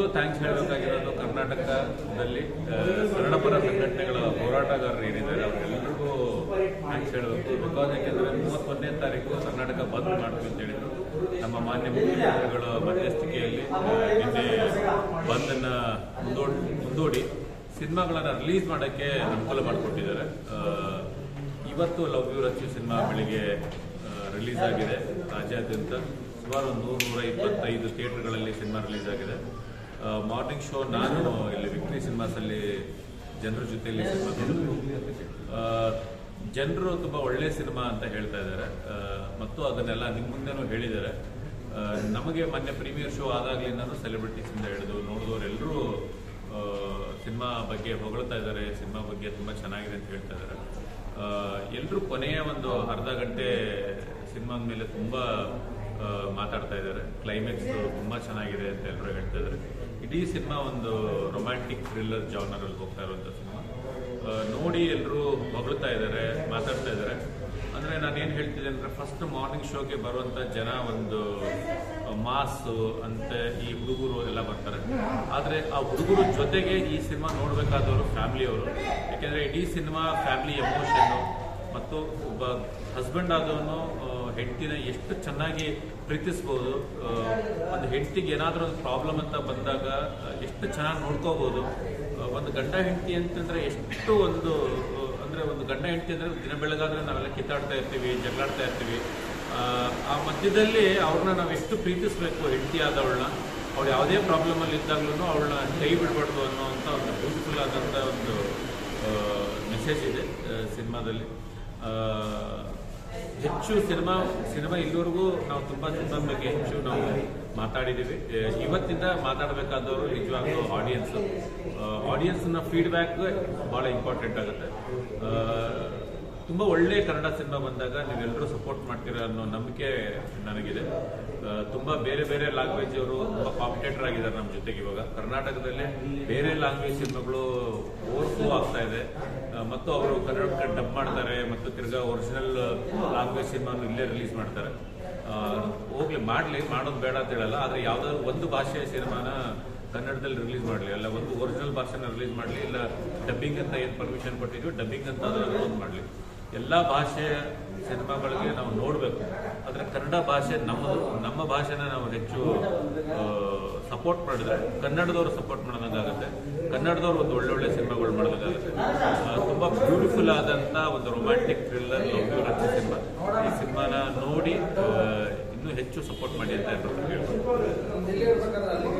thanks ಹೇಳಬೇಕಾಗಿರೋದು ಕರ್ನಾಟಕದಲ್ಲಿ ಆ, ಕನ್ನಡ ಪರ ಸಂಘಟನೆಗಳ ಹೋರಾಟಗಾರರು ಏನಿದ್ದಾರೆ ಅವರೆಲ್ಲರಿಗೂ ಥ್ಯಾಂಕ್ಸ್ ಹೇಳಬೇಕು ಬಿಕಾಸ್ ಯಾಕೆಂದ್ರೆ ಮೂವತ್ತೊಂದನೇ ತಾರೀಕು ಕರ್ನಾಟಕ ಬಂದ್ ಮಾಡ್ತೀವಿ ಅಂತ ಹೇಳಿದ್ರು ನಮ್ಮ ಮಾನ್ಯ ಮುಖ್ಯಮಂತ್ರಿಗಳ ಮಧ್ಯಸ್ಥಿಕೆಯಲ್ಲಿ ಆ, ನಿನ್ನೆ ಬಂದನ್ನ ಮುಂದೂಡಿ ಮುಂದೂಡಿ ಸಿನಿಮಾಗಳನ್ನ ರಿಲೀಸ್ ಮಾಡೋಕ್ಕೆ ಅನುಕೂಲ ಮಾಡಿಕೊಟ್ಟಿದ್ದಾರೆ ಆ, ಇವತ್ತು ಲವ್ ಯು ರಚ್ಚು ಸಿನಿಮಾ ಬೆಳಿಗ್ಗೆ ರಿಲೀಸ್ ಆಗಿದೆ ರಾಜ್ಯಾದ್ಯಂತ ಸುಮಾರು ಒಂದು ನೂರ ನೂರ ಇಪ್ಪತ್ತೈದು ಥಿಯೇಟರ್ಗಳಲ್ಲಿ ಸಿನಿಮಾ ರಿಲೀಸ್ ಆಗಿದೆ ಮಾರ್ನಿಂಗ್ ಶೋ ನಾನು ಇಲ್ಲಿ ವಿಕ್ಟ್ರಿ ಸಿನಿಮಾಸಲ್ಲಿ ಜನರ ಜೊತೆಯಲ್ಲಿ ಸಿನಿಮಾ ಜನರು ತುಂಬ ಒಳ್ಳೆ ಸಿನಿಮಾ ಅಂತ ಹೇಳ್ತಾ ಇದ್ದಾರೆ ಆ, ಮತ್ತು ಅದನ್ನೆಲ್ಲ ನಿಮ್ಮ ಮುಂದೆನೂ ಹೇಳಿದ್ದಾರೆ ಆ, ನಮಗೆ ಮೊನ್ನೆ ಪ್ರೀಮಿಯರ್ ಶೋ ಆದಾಗ್ಲಿಂದನೂ ಸೆಲೆಬ್ರಿಟೀಸಿಂದ ಹಿಡಿದು ನೋಡಿದವರೆಲ್ಲರೂ ಸಿನಿಮಾ ಬಗ್ಗೆ ಹೊಗಳ್ತಾ ಇದ್ದಾರೆ ಸಿನಿಮಾ ಬಗ್ಗೆ ತುಂಬ ಚೆನ್ನಾಗಿದೆ ಅಂತ ಹೇಳ್ತಾ ಇದ್ದಾರೆ ಎಲ್ಲರೂ ಕೊನೆಯ ಒಂದು ಅರ್ಧ ಗಂಟೆ ಸಿನಿಮಾದ ಮೇಲೆ ತುಂಬ ಆ, ಮಾತಾಡ್ತಾ ಇದ್ದಾರೆ ಕ್ಲೈಮ್ಯಾಕ್ಸ್ ತುಂಬ ಚೆನ್ನಾಗಿದೆ ಅಂತ ಎಲ್ಲರೂ ಹೇಳ್ತಾ ಇದ್ದಾರೆ ಇಡೀ ಸಿನಿಮಾ ಒಂದು ರೊಮ್ಯಾಂಟಿಕ್ ಥ್ರಿಲ್ಲರ್ ಜಾನರಲ್ಲಿ ಹೋಗ್ತಾ ಇರುವಂಥ ಸಿನಿಮಾ ಆ, ನೋಡಿ ಎಲ್ಲರೂ ಹೊಗಳ್ತಾ ಇದ್ದಾರೆ ಮಾತಾಡ್ತಾ ಇದ್ದಾರೆ ಅಂದ್ರೆ ನಾನು ಏನ್ ಹೇಳ್ತಿದ್ದೆ ಅಂದ್ರೆ ಫಸ್ಟ್ ಮಾರ್ನಿಂಗ್ ಶೋಗೆ ಬರುವಂತ ಜನ ಒಂದು ಮಾಸ್ ಅಂತ ಈ ಹುಡುಗರು ಎಲ್ಲ ಬರ್ತಾರೆ ಆದ್ರೆ ಆ ಹುಡುಗರು ಜೊತೆಗೆ ಈ ಸಿನಿಮಾ ನೋಡ್ಬೇಕಾದವರು ಫ್ಯಾಮಿಲಿಯವರು ಯಾಕೆಂದ್ರೆ ಇಡೀ ಸಿನಿಮಾ ಫ್ಯಾಮಿಲಿ ಎಮೋಷನ್ ಮತ್ತು ಒಬ್ಬ ಹಸ್ಬೆಂಡ್ ಆದವನು ಹೆಂಡತಿನ ಎಷ್ಟು ಚೆನ್ನಾಗಿ ಪ್ರೀತಿಸ್ಬೋದು ಆ, ಒಂದು ಹೆಂಡತಿಗೆ ಏನಾದ್ರೂ ಒಂದು ಪ್ರಾಬ್ಲಮ್ ಅಂತ ಬಂದಾಗ ಆ, ಎಷ್ಟು ಚೆನ್ನಾಗಿ ನೋಡ್ಕೋಬಹುದು ಆ, ಒಂದು ಗಂಡ ಹೆಂಡತಿ ಅಂತಂದ್ರೆ ಎಷ್ಟು ಒಂದು ಆ, ಅಂದ್ರೆ ಒಂದು ಗಂಡ ಹೆಂಡತಿ ಅಂದ್ರೆ ದಿನ ಬೆಳಗಾದ್ರೆ ನಾವೆಲ್ಲ ಕಿತ್ತಾಡ್ತಾ ಇರ್ತೀವಿ ಜಗಳಾಡ್ತಾ ಇರ್ತೀವಿ ಆ, ಆ ಮಧ್ಯದಲ್ಲಿ ಅವ್ರನ್ನ ನಾವು ಎಷ್ಟು ಪ್ರೀತಿಸ್ಬೇಕು ಹೆಂಡತಿ ಆದವಳನ್ನ ಅವಳು ಯಾವುದೇ ಪ್ರಾಬ್ಲಮ್ ಅಲ್ಲಿ ಇದ್ದಾಗ್ಲೂ ಅವಳನ್ನ ಕೈ ಬಿಡಬಾರ್ದು ಅನ್ನೋಂಥ ಒಂದು ಬ್ಯೂಟಿಫುಲ್ ಆದಂಥ ಒಂದು ಮೆಸೇಜ್ ಇದೆ ಸಿನಿಮಾದಲ್ಲಿ ಹೆಚ್ಚು ಸಿನಿಮಾ ಸಿನಿಮಾ ಇಲ್ಲಿವರೆಗೂ ನಾವು ತುಂಬಾ ಸಿನಿಮಾ ಬಗ್ಗೆ ಹೆಚ್ಚು ನಾವು ಮಾತಾಡಿದ್ದೀವಿ ಆ, ಇವತ್ತಿಂದ ಮಾತಾಡಬೇಕಾದವರು ನಿಜವಾಗ್ಲೂ ಆಡಿಯನ್ಸ್ ಆಡಿಯನ್ಸ್ನ ಫೀಡ್ಬ್ಯಾಕ್ ಬಹಳ ಇಂಪಾರ್ಟೆಂಟ್ ಆಗುತ್ತೆ ಆ, ತುಂಬಾ ಒಳ್ಳೆ ಕನ್ನಡ ಸಿನಿಮಾ ಬಂದಾಗ ನೀವೆಲ್ಲರೂ ಸಪೋರ್ಟ್ ಮಾಡ್ತೀರಾ ಅನ್ನೋ ನಂಬಿಕೆ ನನಗಿದೆ ಆ, ತುಂಬಾ ಬೇರೆ ಬೇರೆ ಲ್ಯಾಂಗ್ವೇಜ್ ಅವರು ತುಂಬಾ ಕಾಂಪಿಟೇಟರ್ ಆಗಿದ್ದಾರೆ ನಮ್ಮ ಜೊತೆಗೆ ಇವಾಗ ಕರ್ನಾಟಕದಲ್ಲೇ ಬೇರೆ ಲ್ಯಾಂಗ್ವೇಜ್ ಸಿನಿಮಾಗಳು ಓವರ್ಫ್ಲೋ ಆಗ್ತಾ ಇದೆ ಆ, ಮತ್ತು ಅವರು ಕನ್ನಡಕ್ಕೆ ಡಬ್ ಮಾಡ್ತಾರೆ ಮತ್ತು ತಿರ್ಗಾ ಒರಿಜಿನಲ್ ಲ್ಯಾಂಗ್ವೇಜ್ ಸಿನಿಮಾನು ಇಲ್ಲೇ ರಿಲೀಸ್ ಮಾಡ್ತಾರೆ ಆ, ಹೋಗ್ಲಿ ಮಾಡ್ಲಿ ಮಾಡೋದು ಬೇಡ ಅಂತ ಹೇಳಲ್ಲ ಆದ್ರೆ ಯಾವ್ದಾದ್ರು ಒಂದು ಭಾಷೆಯ ಸಿನಿಮಾನ ಕನ್ನಡದಲ್ಲಿ ರಿಲೀಸ್ ಮಾಡಲಿ ಅಲ್ಲ ಒಂದು ಒರಿಜಿನಲ್ ಭಾಷೆನ ರಿಲೀಸ್ ಮಾಡಲಿ ಇಲ್ಲ ಡಬ್ಬಿಂಗ್ ಅಂತ ಏನು ಪರ್ಮಿಷನ್ ಕೊಟ್ಟಿದ್ವಿ ಡಬ್ಬಿಂಗ್ ಅಂತ ಅದನ್ನು ಒಂದು ಮಾಡಲಿ ಎಲ್ಲ ಭಾಷೆಯ ಸಿನಿಮಾಗಳಿಗೆ ನಾವು ನೋಡಬೇಕು ಆದರೆ ಕನ್ನಡ ಭಾಷೆ ನಮ್ಮದು ನಮ್ಮ ಭಾಷೆನ ನಾವು ಹೆಚ್ಚು ಸಪೋರ್ಟ್ ಮಾಡಿದ್ರೆ ಕನ್ನಡದವರು ಸಪೋರ್ಟ್ ಮಾಡೋದಂಗಾಗುತ್ತೆ ಕನ್ನಡದವ್ರು ಒಂದು ಒಳ್ಳೊಳ್ಳೆ ಸಿನಿಮಾಗಳು ಮಾಡೋದಂಗಾಗುತ್ತೆ ಆ, ತುಂಬಾ ಬ್ಯೂಟಿಫುಲ್ ಆದಂತ ಒಂದು ರೊಮ್ಯಾಂಟಿಕ್ ಥ್ರಿಲ್ಲರ್ ಲವ್ ಸಿನಿಮಾ ಈ ಸಿನಿಮಾನ ನೋಡಿ ಆ, ಇನ್ನೂ ಹೆಚ್ಚು ಸಪೋರ್ಟ್ ಮಾಡಿ ಅಂತ ಹೇಳ್ಬೋದು ಡೆಲ್ಲಿ ಪ್ರಕಾರ ಅಲ್ಲಿಗೆ